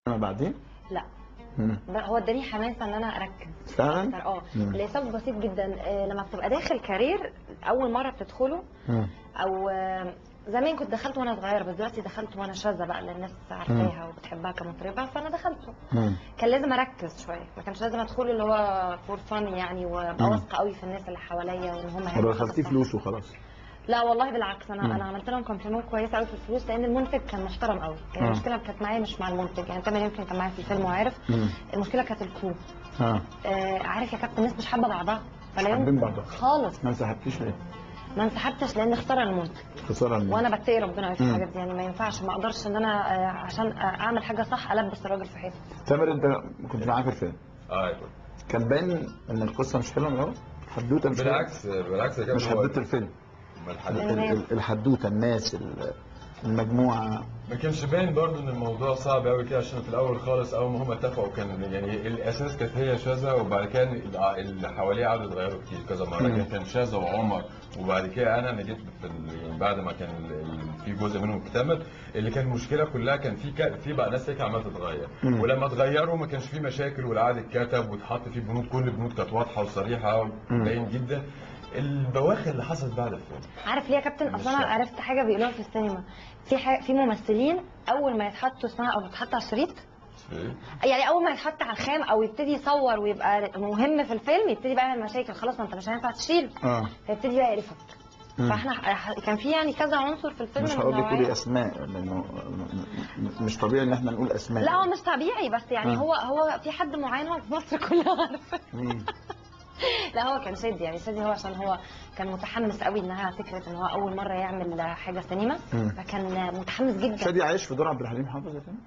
ما بعدين لا مم. ب- هو اداني حماسه ان انا اركز فعلا اه مم. لسبب بسيط جدا آه، لما بتبقى داخل كارير اول مره بتدخله مم. او آه، زمان كنت دخلت وانا صغيره بس دلوقتي دخلت وانا شاذه بقى لان الناس عارفاها وبتحبها كمطربه فانا دخلته مم. كان لازم اركز شويه ما كانش لازم ادخل اللي هو فور فن يعني وابقى مم. واثقه قوي في الناس اللي حواليا وان هم ولا هيعملوا دخلتيه حاجة صح. فلوس وخلاص لا والله بالعكس انا مم. انا عملت لهم كومبليمون كويسه قوي في الفلوس لان المنتج كان محترم قوي يعني آه. المشكله كانت معايا مش مع المنتج يعني تامر يمكن كان معايا في الفيلم وعارف مم. المشكله كانت الكرو اه آه عارف يا كابتن الناس مش حابه بعضها فلا حابين يمكن بعضها. خالص ما انسحبتيش ليه؟ ما انسحبتش لان اختار المنتج خساره المنتج. وانا بتقي ربنا قوي في مم. الحاجات دي يعني ما ينفعش ما اقدرش ان انا آه، عشان آه، اعمل حاجه صح البس الراجل في حيطه تامر انت كنت معاه في الفيلم اه أيوة. كان باين ان القصه مش حلوه من الاول حدوته مش حلوة. بالعكس بالعكس يا كابتن مش هو- حدوته الفيلم ما ال- الحديث- ال- ال- الحدوته الناس ال- المجموعه ما كانش باين برضه ان الموضوع صعب قوي كده عشان في الاول خالص اول ما هم اتفقوا كان يعني الاساس كانت هي شاذة وبعد كده الع- اللي حواليه قعدوا يتغيروا كتير كذا مره مم. كان كان شاذة وعمر وبعد كده انا اللي جيت في ال- يعني بعد ما كان ال- ال- في جزء منهم اكتمل اللي كان المشكله كلها كان في ك- في بقى ناس هيك عماله تتغير مم. ولما اتغيروا ما كانش في مشاكل والعقد اتكتب واتحط فيه بنود كل البنود كانت واضحه وصريحه مم. وباين جدا البواخر اللي حصلت بعد الفيلم عارف ليه يا كابتن مش اصلا انا شرط. عرفت حاجه بيقولوها في السينما في حاجة في ممثلين اول ما يتحطوا اسمها او تتحط على الشريط يعني اول ما يتحط على الخام او يبتدي يصور ويبقى مهم في الفيلم يبتدي بقى يعمل مشاكل خلاص ما انت مش هينفع تشيل اه فيبتدي بقى يقرفك مم. فاحنا كان في يعني كذا عنصر في الفيلم مش من هقول لك النوعية. قولي اسماء لانه م- م- مش طبيعي ان احنا نقول اسماء لا هو مش طبيعي بس يعني آه. هو هو في حد معين هو في مصر كلها عارفه مين؟ لا هو كان شادي يعني شادي هو عشان هو كان متحمس قوي انها فكره ان هو اول مره يعمل حاجه سينما مم. فكان متحمس جدا شادي عايش في دور عبد الحليم حافظ يا فندم؟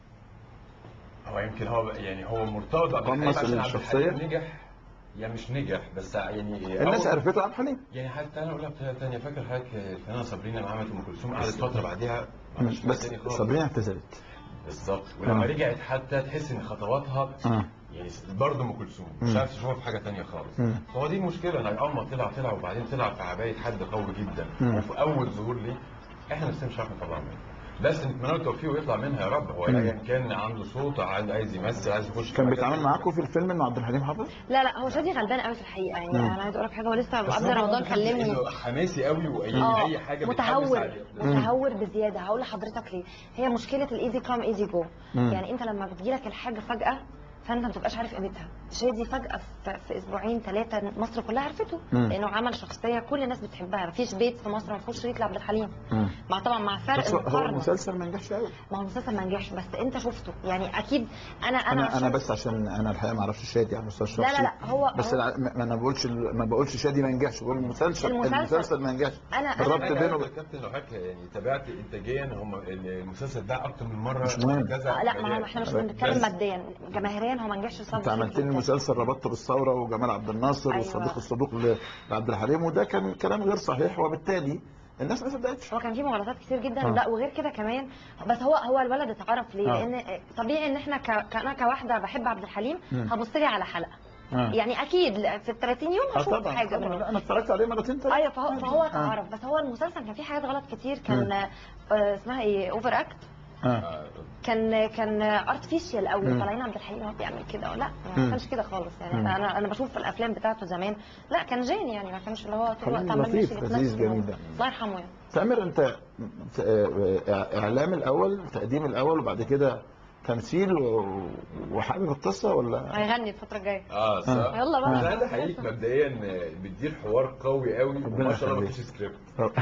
هو يمكن هو يعني هو مرتبط بعبد الحليم قمص عشان عبد الشخصية؟ الحليم نجح يا مش نجح بس يعني الناس أول- عرفته عبد الحليم يعني حتى انا اقولها بطريقه ثانيه فاكر حضرتك الفنانه صابرين لما عملت ام كلثوم قعدت فتره بعديها ما عملتش حاجة بس تاني خالص. صابرين اعتزلت بالظبط ولما آه. رجعت حتى تحس ان خطواتها اه يعني برضه ام كلثوم مش مم. عارف تشوفها في حاجه ثانيه خالص مم. فهو دي المشكله انك اول ما طلع طلع وبعدين طلع في عبايه حد قوي جدا مم. وفي اول ظهور ليه احنا نفسنا مش عارف نطلع منه بس نتمنى له التوفيق ويطلع منها يا رب هو مم. ايا كان عنده صوت عايز عايز يمثل عايز يخش في كان مجال بيتعامل تاني. معاكم في الفيلم انه عبد الحليم حافظ؟ لا لا هو شادي غلبان قوي في الحقيقه يعني مم. انا عايز اقول لك حاجه هو لسه بس قبل هو رمضان برضه كلمني إنه حماسي قوي واي اه اي حاجه بيتحمس متهور عليها. متهور بزياده هقول لحضرتك ليه هي مشكله الايزي كام ايزي جو مم. يعني انت لما بتجيلك الحاجه فجاه فانت ما بتبقاش عارف قيمتها شادي فجاه في, في اسبوعين ثلاثه مصر كلها عرفته مم. لانه عمل شخصيه كل الناس بتحبها مفيش بيت في مصر ما فيهوش شريط لعبد الحليم مم. مع طبعا مع فرق بس هو- هو المقارنه المسلسل ما نجحش قوي ما هو المسلسل ما نجحش بس انت شفته يعني اكيد انا انا انا انا عشان- بس عشان انا الحقيقه ما اعرفش شادي على المستوى الشخصي لا لا لا هو بس هو الع- ما ما انا بقولش ما بقولش شادي ما نجحش بقول المسلسل المسلسل. المسلسل ما نجحش انا الربط انا بينه يا كابتن لو حضرتك يعني تابعت انتاجيا هم المسلسل ده اكتر من مره مش مهم. كذا آه، لا ما هو احنا مش بس- بنتكلم ماديا جماهيريا هو ما نجحش لسبب انت بسيط عملت لي جداً. مسلسل ربطته بالثوره وجمال عبد الناصر أيوة. والصديق الصدوق ل- لعبد الحليم وده كان كلام غير صحيح وبالتالي الناس ما صدقتش هو كان في مغالطات كتير جدا آه. لا وغير كده كمان بس هو هو الولد اتعرف ليه؟ آه. لان طبيعي ان احنا ك... كأنا كواحده بحب عبد الحليم مم. هبص لي على حلقه آه. يعني اكيد في ال 30 يوم آه هشوف طبعا حاجه طبعا منه لا انا اتفرجت عليه مرتين ثلاثه ايوه فهو فهو آه. اتعرف بس هو المسلسل كان فيه حاجات غلط كتير كان آه اسمها ايه اوفر اكت اه كان كان ارتفيشال قوي مم. طالعين عبد الحليم هو بيعمل كده لا مم. ما كانش كده خالص يعني مم. انا انا بشوف في الافلام بتاعته زمان لا كان جين يعني ما كانش اللي هو طول الوقت حليم عمال لطيف، ماشي لذيذ، بيتنفس جميل ده. الله يرحمه يعني تامر انت ت- آه، اعلام الاول تقديم الاول وبعد كده تمثيل و- وحابب القصه ولا هيغني الفتره الجايه اه صح يلا بقى. بس انا حقيقي مبدئيا بتدير حوار قوي قوي ربنا وما شاء الله يخليك. مفيش سكريبت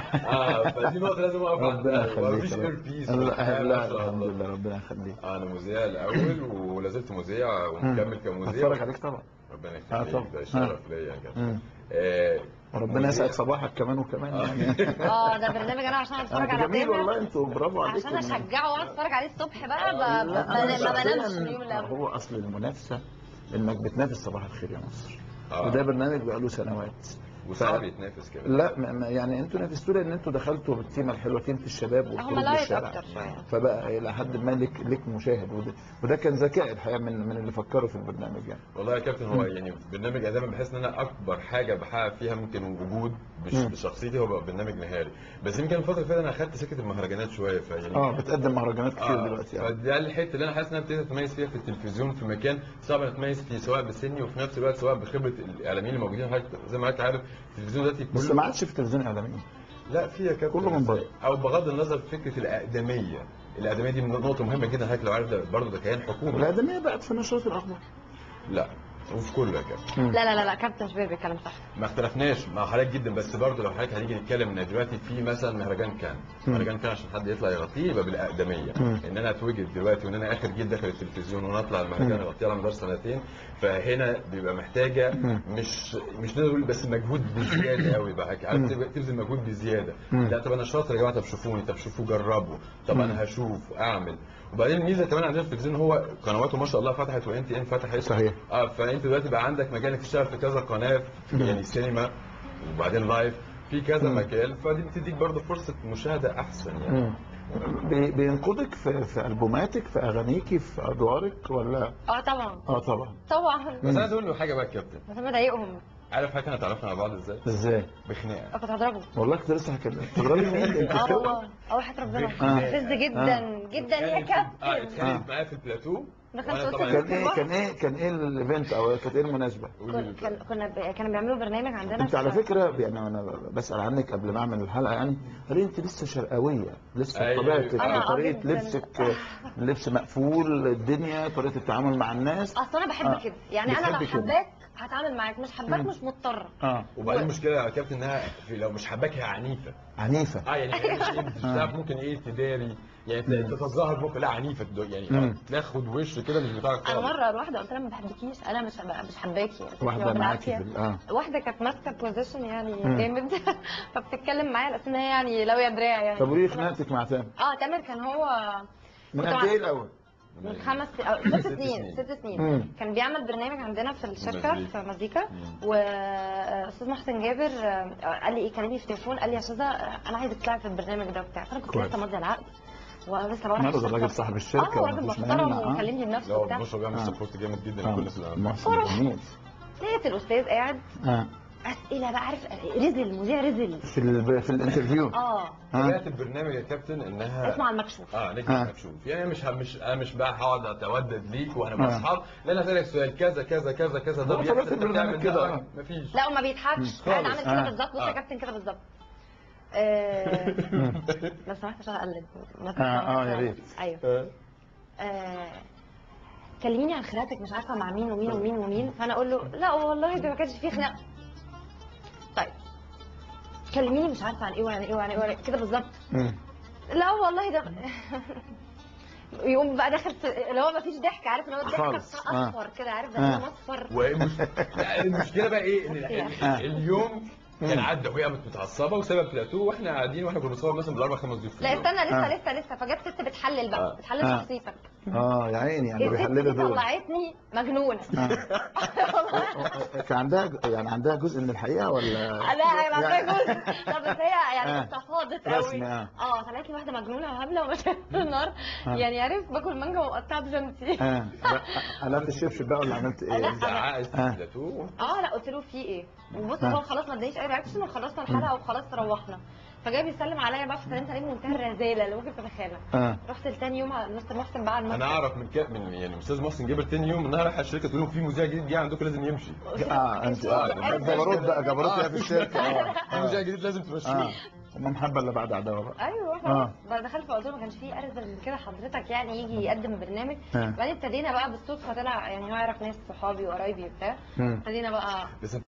اه فدي نقطه لازم اقف ربنا عندها يخليك مفيش يا اير رب. بيس لا لا الحمد لله ربنا يخليك انا مذيع الاول ولا زلت مذيع ومكمل كمذيع اتفرج عليك طبعا ربنا آه، يخليك طبعا. ده شرف ليا كده مم. آه، وربنا مذيع. يسعد صباحك كمان وكمان يعني اه ده برنامج انا عشان اتفرج آه، على جميل تامر والله انتوا برافو عليكم عشان اشجعه واقعد اتفرج عليه الصبح بقى ب- لا، ب- أنا ما شخصياً بنامش اليوم اللي قبله هو اصل المنافسه انك بتنافس صباح الخير يا مصر آه. وده برنامج بقاله سنوات وصعب يتنافس كمان لا ما- ما- يعني انتوا نافستوا لان انتوا دخلتوا بالتيمه الحلوه تيمه الشباب هم والخروج لايت للشارع. اكتر شويه فبقى الى حد ما لك لك مشاهد وده, وده كان ذكاء الحقيقه من من اللي فكروا في البرنامج يعني والله يا كابتن هو يعني برنامج دايما بحس ان انا اكبر حاجه بحقق فيها ممكن وجود بش- مم. بشخصيتي هو بقى برنامج نهاري بس يمكن الفتره اللي فاتت انا اخدت سكه المهرجانات شويه فيعني اه بتقدم مهرجانات كتير آه، دلوقتي يعني. فده الحته اللي انا حاسس ان انا ابتديت اتميز فيها في التلفزيون في مكان صعب اتميز فيه سواء بسني وفي نفس الوقت سواء بخبره الاعلاميين اللي موجودين حضرتك زي ما انت عارف التلفزيون دلوقتي بس كله- ما عادش في تلفزيون اعلامي لا في يا كابتن كله من بره. او بغض النظر فكره الاقدميه الاقدميه دي نقطه مهمه جدا حضرتك لو عارف ده برضه ده كيان حكومي الادميه بقت في نشرات الاخبار لا وفي كله يا كابتن لا لا لا لا كابتن شبير بيتكلم صح ما اختلفناش مع حضرتك جدا بس برضه لو حضرتك هنيجي نتكلم ان دلوقتي في مثلا مهرجان كان مم. مهرجان كان عشان حد يطلع يغطيه يبقى بالاقدميه مم. ان انا اتوجد دلوقتي وان انا اخر جيل داخل التلفزيون وانا اطلع المهرجان مم. اغطيه على مدار سنتين فهنا بيبقى محتاجه مم. مش مش نقدر نقول بس مجهود بزياده قوي بقى عارف مم. تبقى تبذل مجهود بزياده مم. لا طب انا شاطر يا جماعه طب شوفوني طب شوفوا جربوا طب مم. انا هشوف اعمل وبعدين الميزه كمان عندنا في التلفزيون هو قنواته ما شاء الله فتحت وان تي ان فتحت صحيح. اه فانت دلوقتي بقى عندك مجال انك تشتغل في كذا قناه في مم. يعني سينما وبعدين لايف في كذا مم. مجال فدي بتديك برضه فرصه مشاهده احسن يعني مم. بي- بينقدك في في البوماتك في اغانيكي في ادوارك ولا اه طبعا اه طبعا طبعا بس عايز اقول له حاجه بقى يا كابتن بس انا بضايقهم عارف حاجه احنا اتعرفنا على بعض ازاي؟ ازاي بخناقه كنت هضربه والله كنت لسه هكلمك تضربي مين انت اه بتتكلم؟ والله اه وحياة ربنا آه. مستفز جدا جدا يا اه كابتن اتخانقت معايا في البلاتو دخلت وأنا قلت طبعاً- له- كان ايه كان ايه كان ايه الايفنت او كانت ايه المناسبه قولي كن- لي كان- كنا ب- كانوا بيعملوا برنامج عندنا انت في- على فكره يعني انا بسال عنك قبل ما اعمل الحلقه يعني هل انت لسه شرقاويه لسه أيوة. طبيعتك أنا طريقه جداً. لبسك لبس مقفول الدنيا طريقه التعامل مع الناس اصل انا بحب آه. كده يعني انا لو بتحبي كده. حباك هتعامل معاك مش حباك مم. مش مضطره اه وبعدين المشكله يا كابتن انها في لو مش حباك هي عنيفه عنيفه اه يعني هي مش ايه مش بتعرف ممكن ايه تداري يعني مم. تتظاهر ممكن لا عنيفه تدو- يعني مم. تاخد وش كده مش بتاعك انا خالص. مره الواحده قلت لها ما بحبكيش انا مش مش حباكي يعني واحده هو معاكي بالعافية. في ال- اه واحده كانت ماسكه بوزيشن يعني مم. جامد فبتتكلم معايا على اساس ان هي يعني لو يا دراع يعني طب وليه خناقتك مع تامر؟ اه تامر كان هو من كنت قد مع- ايه الاول؟ من خمس أو ست ست سنين سنين. ست سنين مم. كان بيعمل برنامج عندنا في الشركه مزيكا. في مزيكا مم. واستاذ محسن جابر آه، قال لي ايه كلمني في التليفون قال لي يا استاذه آه، انا عايزك تطلعي في البرنامج ده وبتاع فانا كنت كويس. لسه ماضيه العقد ولسه بروح ماله ده الشركة. راجل صاحب الشركه اه وما راجل فيش محترم مانع، آه. وكلمني بنفسه لا هو وبتاع بص بيعمل آه. سبورت جامد جدا آه. لكل الناس اللي عملها. محسن جميل لقيت الاستاذ قاعد اه اسئله بقى عارف رزل المذيع رزل في ال... في الانترفيو اه اه بدايه البرنامج يا كابتن انها اسمه على المكشوف اه نجم آه. مكشوف يعني مش مش انا مش بقى هقعد اتودد ليك واحنا آه. اصحاب لا انا اسالك سؤال كذا كذا كذا كذا ده هو بيحصل طبيعة انت البرنامج بتعمل كده، ده آه. مفيش لا وما بيضحكش مم. قاعد خالص. عامل كده آه. بالظبط بص يا آه. كابتن كده بالظبط آه، لو سمحت عشان اقلد آه، آه، يا ريت. ايوه آه. آه، كلميني عن خناقتك مش عارفه مع مين ومين ومين ومين فانا اقول له لا والله ده ما كانش فيه خناقه طيب كلميني مش عارفه عن ايه وعن ايه وعن ايه وعن إيه. كده بالظبط مم. لا والله ده يقوم بقى داخل في اللي هو ما فيش ضحك عارف اللي هو الضحك خالص. بتاع آه. اصفر كده عارف ده آه. لونه اصفر والمش... لا، المشكله بقى ايه ان ال- ال- آه. اليوم كان مم. عدى وهي قامت متعصبه وسبب بلاتو واحنا قاعدين واحنا كنا بنصور مثلا بالاربع خمس ضيوف في لا اليوم. استنى لسه آه. لسه لسه فجت ست بتحلل بقى آه. بتحلل آه. شخصيتك اه يا عيني يعني الست بيحللوا دي دول طلعتني مجنونه آه. كان عندها يعني عندها جزء من الحقيقه ولا لا هي ما يعني- فيها جزء طب بس هي يعني آه. استفاضت رسمي، قوي آه. اه طلعت لي واحده مجنونه وهبله ومش النار آه. يعني عارف باكل مانجا ومقطعه بجنتي اه قلبت الشبشب بقى ولا عملت لا. ايه؟ زعقت في آه. بلاتو اه لا قلت له في ايه وبص آه. هو خلاص ما ادانيش اي رياكشن وخلصنا الحلقه وخلاص روحنا فجاي بيسلم عليا بقى فسلمت عليه بمنتهى الرزاله اللي ممكن تتخيلها اه رحت لتاني يوم على مستر محسن بقى على انا المكتب اعرف من كده من يعني استاذ محسن جابر تاني يوم انها رايحه الشركه تقول لهم في مذيع جديد جه عندكم لازم يمشي قلت له اه انت آه، اه جبروت بقى جبروت يا في الشركه اه في مذيع اه جديد لازم تمشوه اه هم محبه اللي بعد عداوه بقى ايوه آه. خلاص بقى دخلت فقلت له ما كانش فيه ارزل من كده حضرتك يعني يجي يقدم برنامج آه. بعدين ابتدينا بقى بالصدفه طلع يعني هو يعرف ناس صحابي وقرايبي وبتاع مم. ابتدينا بقى بس